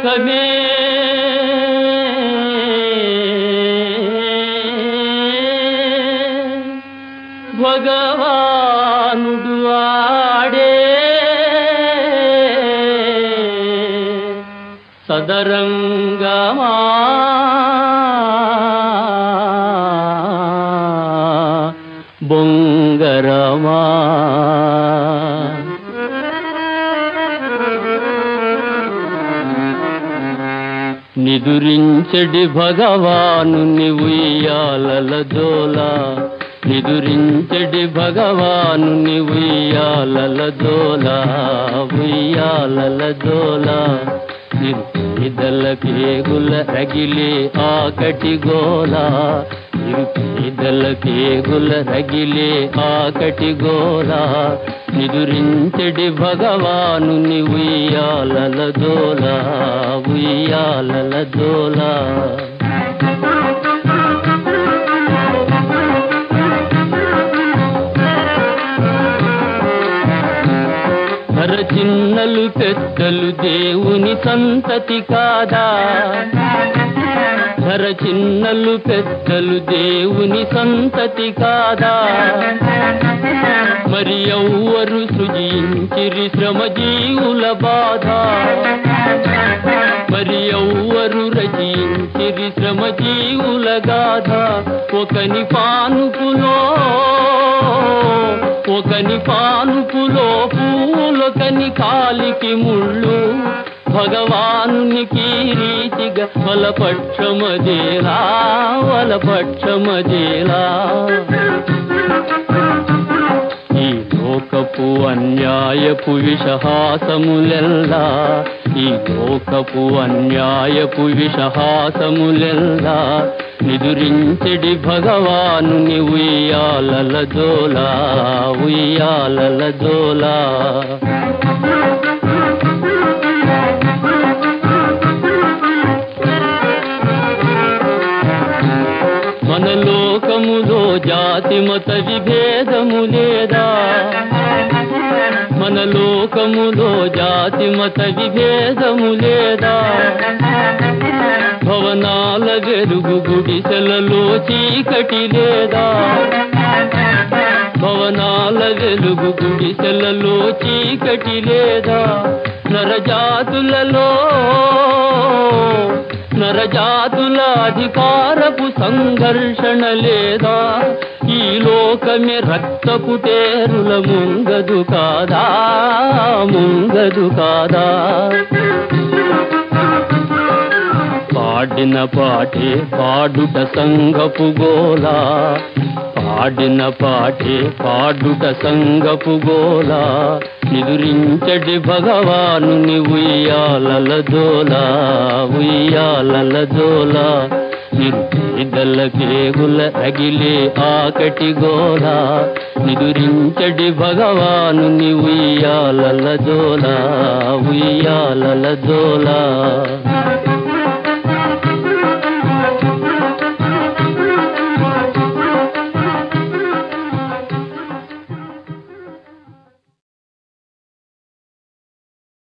లోకమే భగవానుడు ఆడే సదరంగమా బొంగరమా నిదురించడి భగవాను ఉయ్యాలల జోల నిదురించడి భగవాను ఉయ్యాలల జోల ఉయ్యాలల జోల ఇరుపేదల కేగుల రగిలే ఆకటి గోల ఇరుపేదల కేగుల రగిలే ఆకటి గోల నిదురించడి భగవాను ఉయ్యాలల జోల ఉయ్యాలల జోల ధర చిన్నలు పెద్దలు దేవుని సంతతి కాదా ధర చిన్నలు పెద్దలు దేవుని సంతతి కాదా మరి ఎవ్వరు సృజించిరి శ్రమజీవుల బాధ మరి ఎవ్వరు రచించిరి శ్రమజీవుల గాథ ఒకని పానుపులో ఒకని పానుపులో పూలొకని కాలికి ముళ్ళు భగవానునికి రీతిగా వలపక్షమదేలా వలపక్షమదేలా ఈ లోకపు అన్యాయపు విషహాసములెల్లా ఈ లోకపు అన్యాయపు విషహాసములెల్లా నిదురించెడి భగవాను ఉయ్యాలల జోలా ఉయ్యాలల జోలా మన లోకములో జాతి మత విభేదము లేదా మన లోకములో జాతి మత విభేదము లేదా భవనాల వెలుగు గుడిసెలలో చీకటి లేదా భవనాల వెలుగు గుడిసెలలో చీకటి లేదా నరజాతులలో నరజాతుల అధికారపు సంఘర్షణ లేదా ఈ లోకమే రక్తపు టేరుల ముంగదు కాదా ముంగదు కాదా పాడిన పాటే పాడుట సంగపు గోలా పాడిన పాటే పాడుట సంగపు గోలా నిదురించడి భగవాను ఉయ్యాలల జోలా ఉయ్యాలల జోలా నిరుపేదల కేగుల రగిలే ఆకటి గోలా నిదురించడి భగవాను ఉయ్యాలల జోలా ఉయ్యాలల జోలా